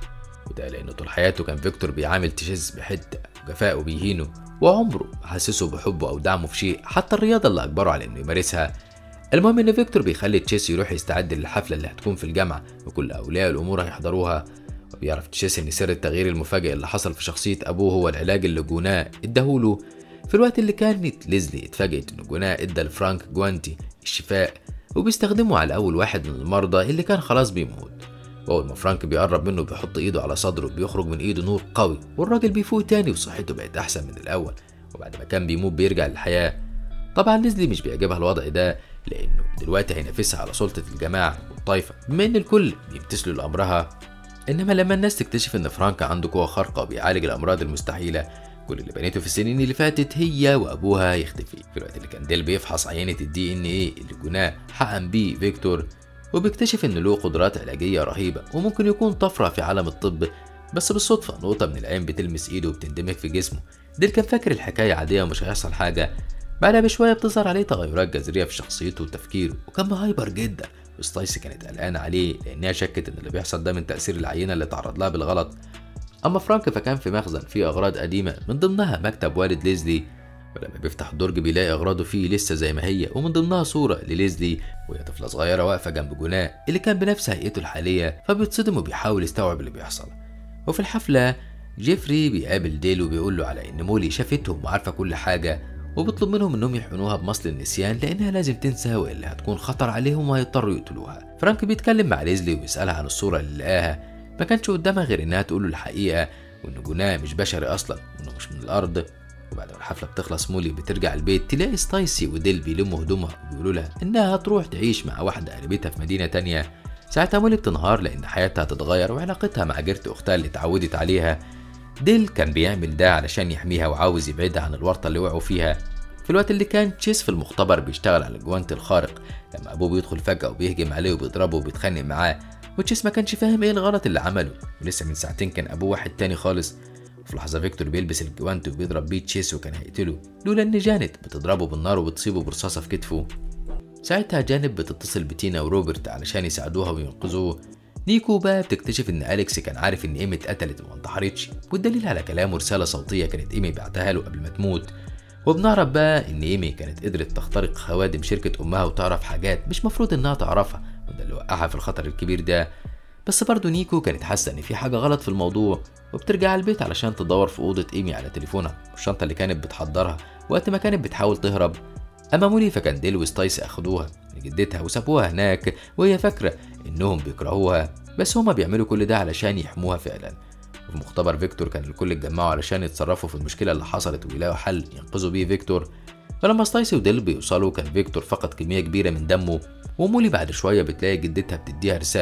وده لأنه طول حياته كان فيكتور بيعامل تشيس بحدة وجفاء وبيهينه وعمره ما حسسه بحبه أو دعمه في شيء حتى الرياضة اللي أجبره على إنه يمارسها المهم إن فيكتور بيخلي تشيس يروح يستعد للحفلة اللي هتكون في الجامعة وكل أولياء الأمور هيحضروها وبيعرف تشيس إن سر التغيير المفاجئ اللي حصل في شخصية أبوه هو العلاج اللي جوناه اداهوله في الوقت اللي كانت ليزلي اتفاجئت إن جوناه ادى لفرانك جوانتي الشفاء وبيستخدمه على أول واحد من المرضى اللي كان خلاص بيموت وأول ما فرانك بيقرب منه بيحط إيده على صدره بيخرج من إيده نور قوي والراجل بيفوق تاني وصحته بقت أحسن من الأول وبعد ما كان بيموت بيرجع للحياة طبعا ليزلي مش بيعجبها الوضع ده لأنه دلوقتي هينافسها على سلطة الجماعة والطائفة بما إن الكل بيمتثلوا لأمرها إنما لما الناس تكتشف إن فرانك عنده قوة خارقة وبيعالج الأمراض المستحيلة كل اللي بنيته في السنين اللي فاتت هي وابوها يختفي في الوقت اللي كان ديل بيفحص عينه الدي ان ايه اللي جناه حقن بيه فيكتور وبيكتشف ان له قدرات علاجيه رهيبه وممكن يكون طفره في عالم الطب بس بالصدفه نقطه من العين بتلمس ايده وبتندمج في جسمه ديل كان فاكر الحكايه عاديه ومش هيحصل حاجه بعدها بشويه بتظهر عليه تغيرات جذريه في شخصيته وتفكيره وكان هايبر جدا وستايسي كانت قلقانه عليه لانها شكت ان اللي بيحصل ده من تاثير العينه اللي تعرض لها بالغلط أما فرانك فكان في مخزن فيه أغراض قديمة من ضمنها مكتب والد ليزلي ولما بيفتح الدرج بيلاقي أغراضه فيه لسه زي ما هي ومن ضمنها صورة لليزلي وهي طفلة صغيرة واقفة جنب جناه اللي كان بنفس هيئته الحالية فبيتصدم وبيحاول يستوعب اللي بيحصل وفي الحفلة جيفري بيقابل ديل وبيقول له على إن مولي شافتهم وعارفة كل حاجة وبيطلب منهم إنهم يحقنوها بمصل النسيان لأنها لازم تنسى وإلا هتكون خطر عليهم وهيضطروا يقتلوها فرانك بيتكلم مع ليزلي وبيسألها عن الصورة اللي لقاها ما كانش قدامها غير إنها تقول له الحقيقة وإن جناه مش بشري أصلا وإنه مش من الأرض وبعد ما الحفلة بتخلص مولي بترجع البيت تلاقي ستايسي وديل بيلموا هدومها وبيقولوا لها إنها هتروح تعيش مع واحدة قريبتها في مدينة تانية ساعتها مولي بتنهار لأن حياتها هتتغير وعلاقتها مع جيرت أختها اللي اتعودت عليها ديل كان بيعمل ده علشان يحميها وعاوز يبعدها عن الورطة اللي وقعوا فيها في الوقت اللي كان تشيس في المختبر بيشتغل على الجوانت الخارق لما أبوه بيدخل فجأة وبيهجم عليه وبيضربه وبيتخانق معاه وتشيس ما كانش فاهم ايه الغلط اللي عمله ولسه من ساعتين كان ابوه واحد تاني خالص وفي لحظة فيكتور بيلبس الجوانت وبيضرب بيه تشيس وكان هيقتله لولا ان جانت بتضربه بالنار وبتصيبه برصاصة في كتفه ساعتها جانب بتتصل بتينا وروبرت علشان يساعدوها وينقذوه نيكو بقى بتكتشف ان اليكس كان عارف ان ايمي اتقتلت وما انتحرتش والدليل على كلامه رسالة صوتية كانت ايمي بعتها له قبل ما تموت وبنعرف بقى ان ايمي كانت قدرت تخترق خوادم شركة امها وتعرف حاجات مش مفروض انها تعرفها وده اللي وقعها في الخطر الكبير ده بس برضه نيكو كانت حاسة إن في حاجة غلط في الموضوع وبترجع البيت علشان تدور في أوضة إيمي على تليفونها والشنطة اللي كانت بتحضرها وقت ما كانت بتحاول تهرب أما مولي فكان ديل وستايسي أخدوها من جدتها وسابوها هناك وهي فاكرة إنهم بيكرهوها بس هما بيعملوا كل ده علشان يحموها فعلا وفي مختبر فيكتور كان الكل اتجمعوا علشان يتصرفوا في المشكلة اللي حصلت ويلاقوا حل ينقذوا بيه فيكتور فلما ستايسي وديل بيوصلوا كان فيكتور فقد كمية كبيرة من دمه ومولي بعد شوية بتلاقي جدتها بتديها رسالة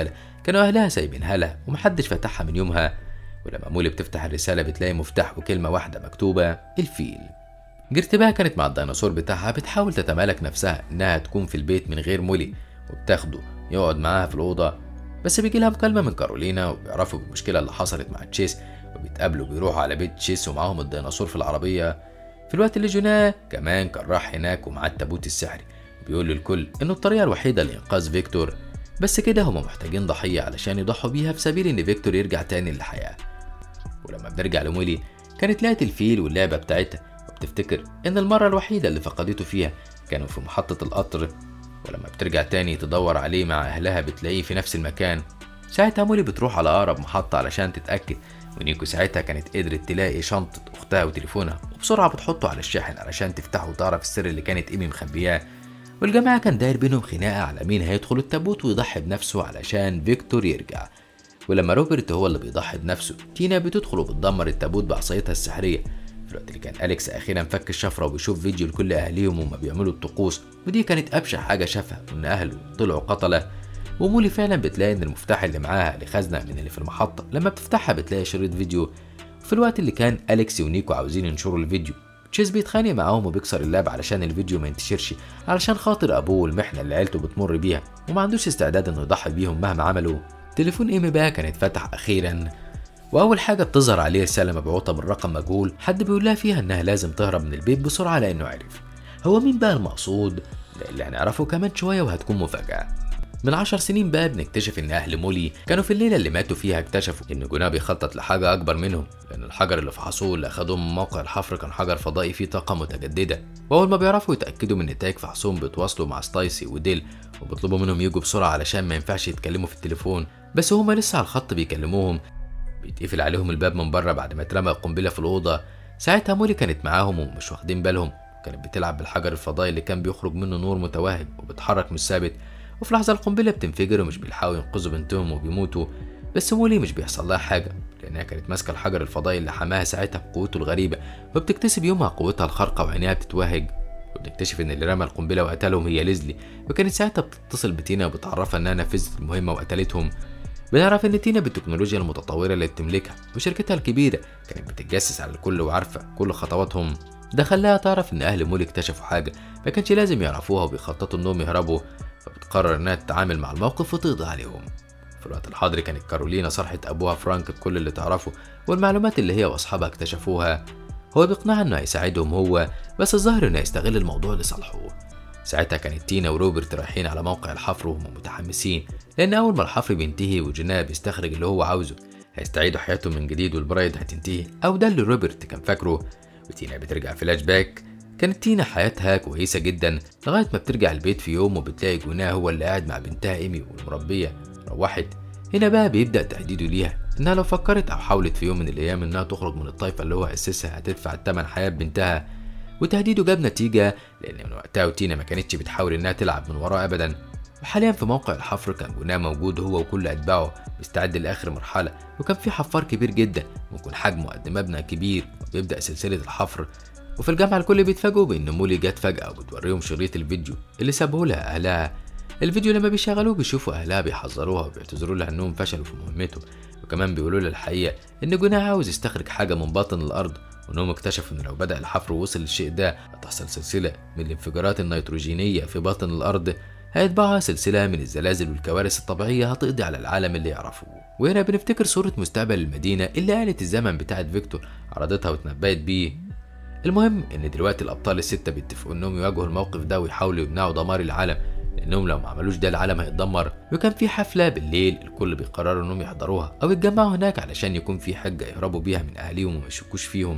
كانوا أهلها سايبينها لها ومحدش فتحها من يومها ولما مولي بتفتح الرسالة بتلاقي مفتاح وكلمة واحدة مكتوبة الفيل جيرت بقى كانت مع الديناصور بتاعها بتحاول تتمالك نفسها إنها تكون في البيت من غير مولي وبتاخده يقعد معاها في الأوضة بس بيجي لها مكالمة من كارولينا وبيعرفوا بالمشكلة اللي حصلت مع تشيس وبيتقابلوا بيروحوا على بيت تشيس ومعاهم الديناصور في العربية في الوقت اللي جوناه كمان كان راح هناك ومعاه التابوت السحري وبيقول للكل إنه الطريقة الوحيدة لإنقاذ فيكتور بس كده هما محتاجين ضحية علشان يضحوا بيها في سبيل إن فيكتور يرجع تاني للحياة ولما بنرجع لمولي كانت لقت الفيل واللعبة بتاعتها وبتفتكر إن المرة الوحيدة اللي فقدته فيها كانوا في محطة القطر ولما بترجع تاني تدور عليه مع أهلها بتلاقيه في نفس المكان ساعتها مولي بتروح على أقرب محطة علشان تتأكد ونيكو ساعتها كانت قدرت تلاقي شنطة أختها وتليفونها وبسرعة بتحطه على الشاحن علشان تفتحه وتعرف السر اللي كانت إيمي مخبياه والجماعة كان داير بينهم خناقة على مين هيدخل التابوت ويضحي بنفسه علشان فيكتور يرجع ولما روبرت هو اللي بيضحي بنفسه تينا بتدخل وبتدمر التابوت بعصايتها السحرية في الوقت اللي كان أليكس أخيرا فك الشفرة وبيشوف فيديو لكل أهليهم وهما بيعملوا الطقوس ودي كانت أبشع حاجة شافها وإن أهله طلعوا قتلة ومولي فعلا بتلاقي إن المفتاح اللي معاها لخزنة من اللي في المحطة لما بتفتحها بتلاقي شريط فيديو في الوقت اللي كان أليكس ونيكو عاوزين ينشروا الفيديو تشيز بيتخانق معاهم وبيكسر اللاب علشان الفيديو ما ينتشرش علشان خاطر ابوه والمحنه اللي عيلته بتمر بيها وما عندوش استعداد انه يضحي بيهم مهما عملوا تليفون ايمي بقى كان اتفتح اخيرا واول حاجه بتظهر عليه رساله مبعوثه من رقم مجهول حد بيقول لها فيها انها لازم تهرب من البيت بسرعه لانه عرف هو مين بقى المقصود ده اللي هنعرفه كمان شويه وهتكون مفاجاه من عشر سنين بقى بنكتشف ان اهل مولي كانوا في الليله اللي ماتوا فيها اكتشفوا ان جوناه بيخطط لحاجه اكبر منهم لان الحجر اللي فحصوه اللي اخدوه من موقع الحفر كان حجر فضائي فيه طاقه متجدده واول ما بيعرفوا يتاكدوا من نتائج فحصهم بيتواصلوا مع ستايسي وديل وبيطلبوا منهم يجوا بسرعه علشان ما ينفعش يتكلموا في التليفون بس هما لسه على الخط بيكلموهم بيتقفل عليهم الباب من بره بعد ما اترمى القنبله في الاوضه ساعتها مولي كانت معاهم ومش واخدين بالهم كانت بتلعب بالحجر الفضائي اللي كان بيخرج منه نور متوهج وبيتحرك مش ثابت وفي لحظة القنبلة بتنفجر ومش بيلحقوا ينقذوا بنتهم وبيموتوا بس مولي مش بيحصل لها حاجة لأنها كانت ماسكة الحجر الفضائي اللي حماها ساعتها بقوته الغريبة وبتكتسب يومها قوتها الخارقة وعينيها بتتوهج وبنكتشف إن اللي رمى القنبلة وقتلهم هي ليزلي وكانت ساعتها بتتصل بتينا وبتعرفها إنها نفذت المهمة وقتلتهم بنعرف إن تينا بالتكنولوجيا المتطورة اللي بتملكها وشركتها الكبيرة كانت بتتجسس على الكل وعارفة كل خطواتهم ده خلاها تعرف إن أهل مولي اكتشفوا حاجة ما كانش لازم يعرفوها وبيخططوا إنهم يهربوا فبتقرر إنها تتعامل مع الموقف وتقضي عليهم في الوقت الحاضر كانت كارولينا صرحت أبوها فرانك بكل اللي تعرفه والمعلومات اللي هي وأصحابها اكتشفوها هو بيقنعها إنه هيساعدهم هو بس الظاهر إنه هيستغل الموضوع لصالحه ساعتها كانت تينا وروبرت رايحين على موقع الحفر وهم متحمسين لأن أول ما الحفر بينتهي وجناه بيستخرج اللي هو عاوزه هيستعيدوا حياتهم من جديد والبرايد هتنتهي أو ده اللي روبرت كان فاكره وتينا بترجع فلاش باك كانت تينا حياتها كويسة جدا لغاية ما بترجع البيت في يوم وبتلاقي جناه هو اللي قاعد مع بنتها إيمي والمربية روحت هنا بقى بيبدأ تهديده ليها إنها لو فكرت أو حاولت في يوم من الأيام إنها تخرج من الطائفة اللي هو أسسها هتدفع الثمن حياة بنتها وتهديده جاب نتيجة لأن من وقتها وتينا ما كانتش بتحاول إنها تلعب من وراه أبدا وحاليا في موقع الحفر كان جناه موجود هو وكل أتباعه مستعد لآخر مرحلة وكان في حفار كبير جدا ممكن حجمه قد مبنى كبير وبيبدأ سلسلة الحفر وفي الجامعة الكل بيتفاجئوا بإن مولي جت فجأة وبتوريهم شريط الفيديو اللي سابه لها أهلها الفيديو لما بيشغلوه بيشوفوا أهلها بيحذروها وبيعتذروا لها إنهم فشلوا في مهمتهم وكمان بيقولوا لها الحقيقة إن جناه عاوز يستخرج حاجة من باطن الأرض وإنهم اكتشفوا إن لو بدأ الحفر ووصل للشيء ده هتحصل سلسلة من الانفجارات النيتروجينية في باطن الأرض هيتبعها سلسلة من الزلازل والكوارث الطبيعية هتقضي على العالم اللي يعرفوه وهنا بنفتكر صورة مستقبل المدينة اللي آلة الزمن بتاعت فيكتور عرضتها وتنبأت بيه المهم ان دلوقتي الابطال الستة بيتفقوا انهم يواجهوا الموقف ده ويحاولوا يمنعوا دمار العالم لانهم لو ما عملوش ده العالم هيتدمر وكان في حفلة بالليل الكل بيقرروا انهم يحضروها او يتجمعوا هناك علشان يكون في حجة يهربوا بيها من اهاليهم وما يشكوش فيهم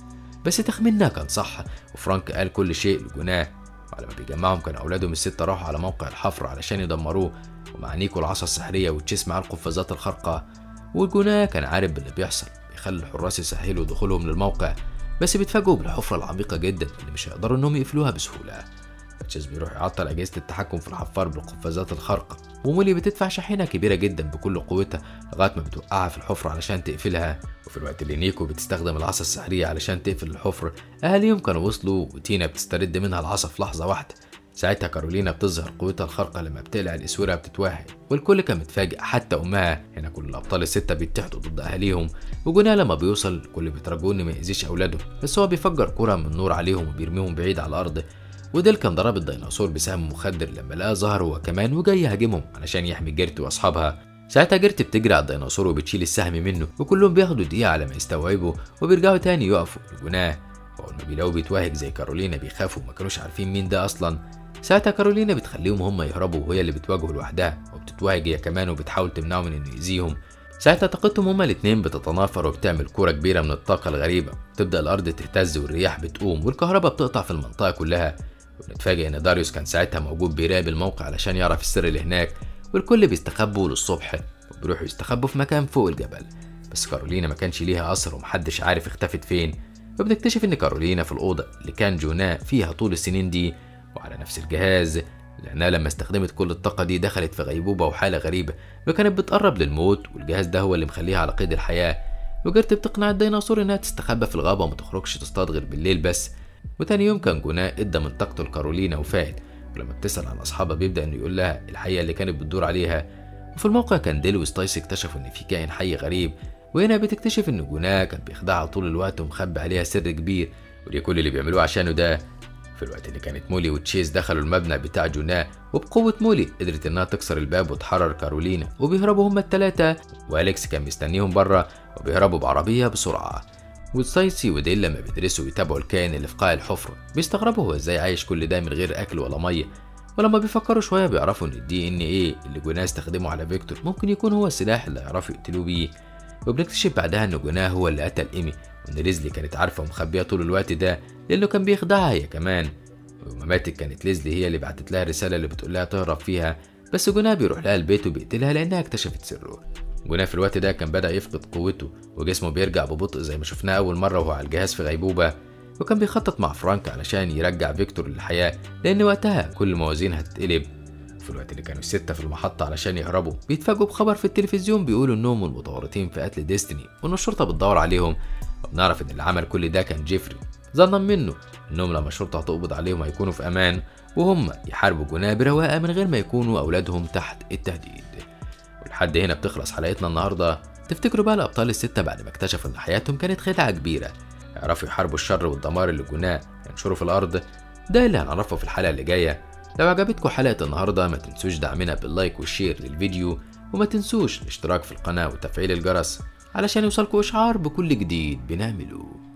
بس تخميننا كان صح وفرانك قال كل شيء لجناه ولما بيجمعهم كان اولادهم الستة راحوا على موقع الحفر علشان يدمروه ومع نيكو العصا السحرية وتشيس معاه القفازات الخارقة والجناه كان عارف باللي بيحصل بيخلي الحراس يسهلوا دخولهم للموقع بس بيتفاجئوا بالحفرة العميقة جدا اللي مش هيقدروا انهم يقفلوها بسهولة تشيز بيروح يعطل أجهزة التحكم في الحفار بالقفازات الخارقة ومولي بتدفع شاحنة كبيرة جدا بكل قوتها لغاية ما بتوقعها في الحفرة علشان تقفلها وفي الوقت اللي نيكو بتستخدم العصا السحرية علشان تقفل الحفر أهاليهم كانوا وصلوا وتينا بتسترد منها العصا في لحظة واحدة ساعتها كارولينا بتظهر قوتها الخارقة لما بتقلع الأسورة بتتوهج والكل كان متفاجئ حتى أمها هنا كل الأبطال الستة بيتحدوا ضد أهاليهم وجونها لما بيوصل الكل بيترجوه إن ما يأذيش أولاده بس هو بيفجر كرة من نور عليهم وبيرميهم بعيد على الأرض وديل كان ضرب الديناصور بسهم مخدر لما لقاه ظهر هو كمان وجاي يهاجمهم علشان يحمي جيرت وأصحابها ساعتها جيرت بتجري على الديناصور وبتشيل السهم منه وكلهم بياخدوا دقيقة على ما يستوعبوا وبيرجعوا تاني يقفوا لجناه وأول ما بيلاقوا بيتوهج زي كارولينا بيخافوا وما كانوش عارفين مين ده أصلا ساعتها كارولينا بتخليهم هم يهربوا وهي اللي بتواجهه لوحدها وبتتوهج هي كمان وبتحاول تمنعه من انه يأذيهم ساعتها طاقتهم هما الاتنين بتتنافر وبتعمل كورة كبيرة من الطاقة الغريبة تبدأ الأرض تهتز والرياح بتقوم والكهرباء بتقطع في المنطقة كلها ونتفاجئ إن داريوس كان ساعتها موجود بيراقب الموقع علشان يعرف السر اللي هناك والكل بيستخبوا للصبح وبيروحوا يستخبوا في مكان فوق الجبل بس كارولينا ما كانش ليها أثر ومحدش عارف اختفت فين وبنكتشف إن كارولينا في الأوضة اللي كان جونا فيها طول السنين دي وعلى نفس الجهاز لأنها لما استخدمت كل الطاقة دي دخلت في غيبوبة وحالة غريبة وكانت بتقرب للموت والجهاز ده هو اللي مخليها على قيد الحياة وجرت بتقنع الديناصور إنها تستخبى في الغابة وما تخرجش تصطاد غير بالليل بس وتاني يوم كان جوناه ادى من طاقته لكارولينا وفات ولما بتسأل عن أصحابها بيبدأ إنه يقول لها الحقيقة اللي كانت بتدور عليها وفي الموقع كان ديل وستايس اكتشفوا إن في كائن حي غريب وهنا بتكتشف إن جوناه كان بيخدعها طول الوقت ومخبي عليها سر كبير ودي كل اللي بيعملوه عشانه ده في الوقت اللي كانت مولي وتشيز دخلوا المبنى بتاع جوناه وبقوة مولي قدرت إنها تكسر الباب وتحرر كارولينا وبيهربوا هما التلاتة وأليكس كان مستنيهم بره وبيهربوا بعربية بسرعة وستايسي وديل لما بيدرسوا ويتابعوا الكائن اللي في قاع الحفرة بيستغربوا هو ازاي عايش كل ده من غير أكل ولا مية ولما بيفكروا شوية بيعرفوا إن الدي إن إيه اللي جوناه استخدمه على فيكتور ممكن يكون هو السلاح اللي هيعرفوا يقتلوه بيه وبنكتشف بعدها إن جوناه هو اللي قتل إيمي وإن ليزلي كانت عارفة ومخبية طول الوقت ده لأنه كان بيخدعها هي كمان ولما ماتت كانت ليزلي هي اللي بعتت لها الرسالة اللي بتقول لها تهرب فيها بس جوناه بيروح لها البيت وبيقتلها لأنها اكتشفت سره جوناه في الوقت ده كان بدأ يفقد قوته وجسمه بيرجع ببطء زي ما شفناه أول مرة وهو على الجهاز في غيبوبة وكان بيخطط مع فرانك علشان يرجع فيكتور للحياة لأن وقتها كل الموازين هتتقلب في الوقت اللي كانوا الستة في المحطة علشان يهربوا بيتفاجئوا بخبر في التلفزيون بيقولوا إنهم المتورطين في قتل ديستني وإن الشرطة بتدور عليهم وبنعرف إن اللي عمل كل ده كان جيفري ظنا منه إنهم لما الشرطة هتقبض عليهم هيكونوا في أمان وهم يحاربوا جناه برواقة من غير ما يكونوا أولادهم تحت التهديد ولحد هنا بتخلص حلقتنا النهاردة تفتكروا بقى الأبطال الستة بعد ما اكتشفوا إن حياتهم كانت خدعة كبيرة يعرفوا يحاربوا الشر والدمار اللي جناه ينشروا في الأرض ده اللي هنعرفه في الحلقة اللي جاية لو عجبتكم حلقة النهاردة ما تنسوش دعمنا باللايك والشير للفيديو وما تنسوش الاشتراك في القناة وتفعيل الجرس علشان يوصلكوا إشعار بكل جديد بنعمله